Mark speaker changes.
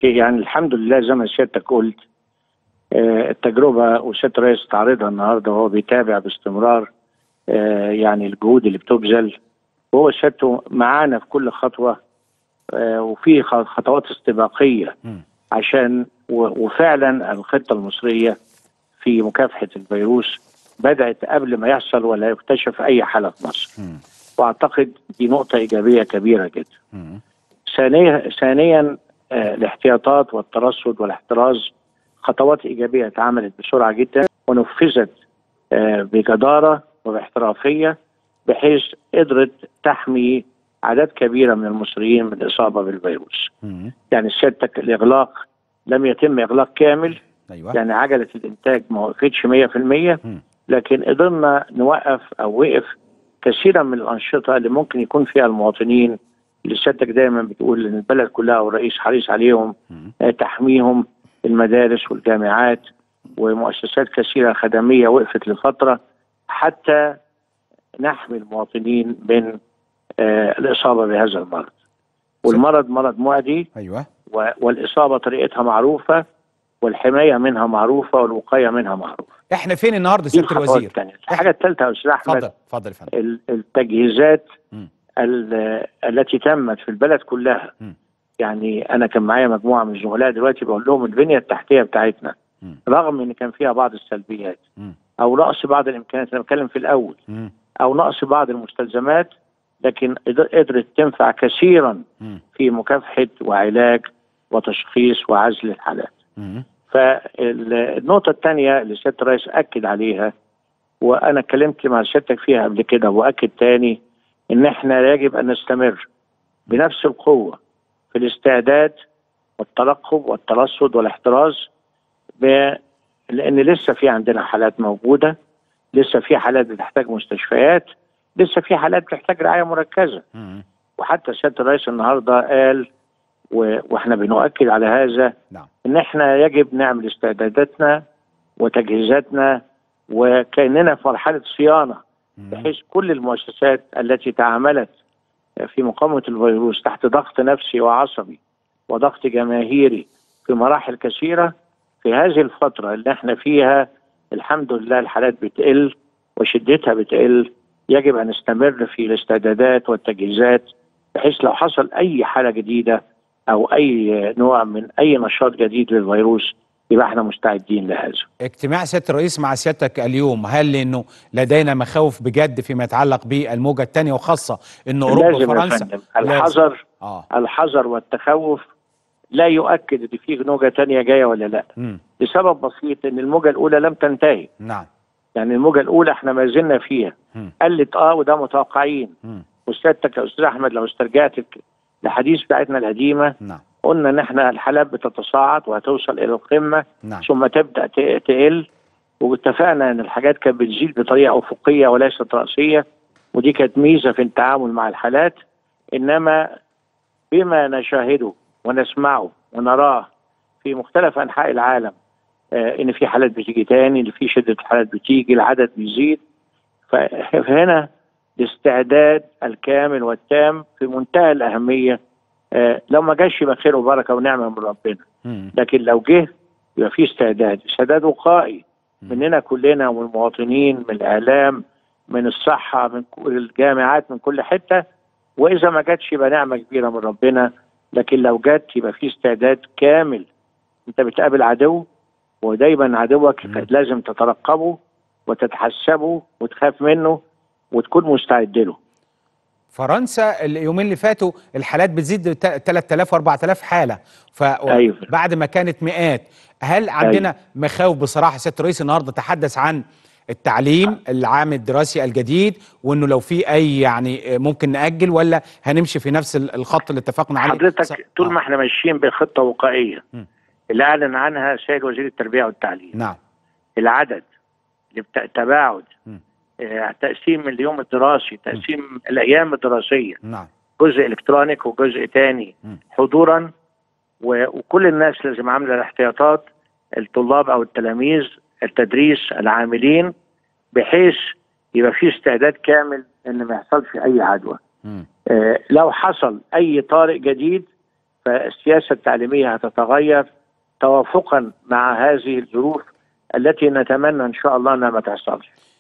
Speaker 1: يعني الحمد لله زي ما سيادتك قلت آه، التجربه وسياده الرئيس استعرضها النهارده وهو بيتابع باستمرار آه، يعني الجهود اللي بتبذل وهو سيادته معانا في كل خطوه آه، وفي خ- خطوات استباقيه
Speaker 2: مم.
Speaker 1: عشان و- وفعلا الخطه المصريه في مكافحه الفيروس بدات قبل ما يحصل ولا يكتشف اي حاله في مصر
Speaker 2: مم.
Speaker 1: واعتقد دي نقطه ايجابيه كبيره جدا
Speaker 2: مم.
Speaker 1: ثانيا ثانيا آه، الاحتياطات والترصد والاحتراز خطوات ايجابيه اتعملت بسرعه جدا ونفذت آه، بجداره وباحترافيه بحيث قدرت تحمي اعداد كبيره من المصريين من الاصابه بالفيروس.
Speaker 2: مم.
Speaker 1: يعني سيادتك الاغلاق لم يتم اغلاق كامل
Speaker 2: ايوه
Speaker 1: يعني عجله الانتاج ما وقفتش 100%
Speaker 2: مم.
Speaker 1: لكن قدرنا نوقف او وقف كثيرا من الانشطه اللي ممكن يكون فيها المواطنين اللي سيادتك دايما بتقول ان البلد كلها والرئيس حريص عليهم
Speaker 2: مم.
Speaker 1: آه، تحميهم المدارس والجامعات ومؤسسات كثيره خدميه وقفت لفتره حتى نحمي المواطنين من آه، الاصابه بهذا المرض. والمرض مرض معدي
Speaker 2: ايوه
Speaker 1: و- والاصابه طريقتها معروفه والحمايه منها معروفه والوقايه منها معروفه.
Speaker 2: احنا فين النهارده
Speaker 1: دي
Speaker 2: سياده
Speaker 1: الخطوات
Speaker 2: الوزير
Speaker 1: الثانيه. الحاجه الثالثه يا استاذ احمد
Speaker 2: اتفضل اتفضل يا فندم
Speaker 1: ال- التجهيزات
Speaker 2: مم.
Speaker 1: ال- التي تمت في البلد كلها
Speaker 2: مم.
Speaker 1: يعني انا كان معايا مجموعه من الزملاء دلوقتي بقول لهم البنيه التحتيه بتاعتنا
Speaker 2: مم.
Speaker 1: رغم ان كان فيها بعض السلبيات
Speaker 2: مم.
Speaker 1: او نقص بعض الامكانيات انا بتكلم في الاول
Speaker 2: مم.
Speaker 1: او نقص بعض المستلزمات لكن قدر- قدرت تنفع كثيرا
Speaker 2: مم.
Speaker 1: في مكافحه وعلاج وتشخيص وعزل الحالات.
Speaker 2: مم.
Speaker 1: فالنقطة الثانية اللي سيادة الرئيس أكد عليها وأنا اتكلمت مع سيادتك فيها قبل كده وأكد تاني إن إحنا يجب أن نستمر بنفس القوة في الاستعداد والترقب والترصد والاحتراز ب... لأن لسه في عندنا حالات موجودة لسه في حالات بتحتاج مستشفيات لسه في حالات بتحتاج رعاية مركزة
Speaker 2: مم.
Speaker 1: وحتى سيادة الرئيس النهاردة قال و... وإحنا بنؤكد على هذا
Speaker 2: نعم
Speaker 1: ان احنا يجب نعمل استعداداتنا وتجهيزاتنا وكاننا في مرحله صيانه
Speaker 2: مم.
Speaker 1: بحيث كل المؤسسات التي تعاملت في مقاومه الفيروس تحت ضغط نفسي وعصبي وضغط جماهيري في مراحل كثيره في هذه الفتره اللي احنا فيها الحمد لله الحالات بتقل وشدتها بتقل يجب ان نستمر في الاستعدادات والتجهيزات بحيث لو حصل اي حاله جديده او اي نوع من اي نشاط جديد للفيروس يبقى احنا مستعدين لهذا.
Speaker 2: اجتماع سياده الرئيس مع سيادتك اليوم هل لانه لدينا مخاوف بجد فيما يتعلق بالموجه الثانيه وخاصه ان اوروبا
Speaker 1: لازم يا
Speaker 2: وفرنسا
Speaker 1: فندم الحذر
Speaker 2: اه
Speaker 1: الحذر والتخوف لا يؤكد ان في موجه ثانيه جايه ولا لا
Speaker 2: مم.
Speaker 1: لسبب بسيط ان الموجه الاولى لم تنتهي
Speaker 2: نعم
Speaker 1: يعني الموجه الاولى احنا ما زلنا فيها
Speaker 2: مم.
Speaker 1: قلت اه وده متوقعين
Speaker 2: مم.
Speaker 1: وسيادتك يا استاذ احمد لو استرجعت الك- الحديث بتاعتنا القديمه
Speaker 2: نعم
Speaker 1: قلنا ان احنا الحالات بتتصاعد وهتوصل الى القمه
Speaker 2: نعم
Speaker 1: ثم تبدا ت- تقل واتفقنا ان الحاجات كانت بتزيد بطريقه افقيه وليست راسيه ودي كانت ميزه في التعامل مع الحالات انما بما نشاهده ونسمعه ونراه في مختلف انحاء العالم آه ان في حالات بتيجي تاني ان في شده حالات بتيجي العدد بيزيد فهنا الاستعداد الكامل والتام في منتهى الاهميه آه لو ما جاش يبقى خير وبركه ونعمه من ربنا
Speaker 2: مم.
Speaker 1: لكن لو جه يبقى في استعداد استعداد وقائي
Speaker 2: مم.
Speaker 1: مننا كلنا ومن المواطنين من الاعلام من الصحه من كل الجامعات من كل حته واذا ما جاتش يبقى نعمه كبيره من ربنا لكن لو جت يبقى في استعداد كامل انت بتقابل عدو ودايما عدوك
Speaker 2: مم.
Speaker 1: لازم تترقبه وتتحسبه وتخاف منه وتكون مستعد له
Speaker 2: فرنسا اليومين اللي فاتوا الحالات بتزيد ت- 3000 و4000 حاله
Speaker 1: أيوة.
Speaker 2: فبعد ما كانت مئات هل عندنا مخاوف بصراحه سياده الرئيس النهارده تحدث عن التعليم العام الدراسي الجديد وانه لو في اي يعني ممكن ناجل ولا هنمشي في نفس ال- الخط اللي اتفقنا عليه
Speaker 1: حضرتك طول ما
Speaker 2: آه.
Speaker 1: احنا ماشيين بخطه وقائيه
Speaker 2: مم.
Speaker 1: اللي اعلن عنها سيد وزير التربيه والتعليم
Speaker 2: نعم
Speaker 1: العدد الابت- التباعد
Speaker 2: مم.
Speaker 1: آه، تقسيم اليوم الدراسي تقسيم الايام الدراسيه
Speaker 2: نعم
Speaker 1: جزء الكترونيك وجزء تاني
Speaker 2: مم.
Speaker 1: حضورا و- وكل الناس لازم عامله الاحتياطات الطلاب او التلاميذ التدريس العاملين بحيث يبقى في استعداد كامل ان ما يحصلش اي عدوى
Speaker 2: مم.
Speaker 1: آه، لو حصل اي طارئ جديد فالسياسه التعليميه هتتغير توافقا مع هذه الظروف التي نتمنى ان شاء الله انها ما تحصلش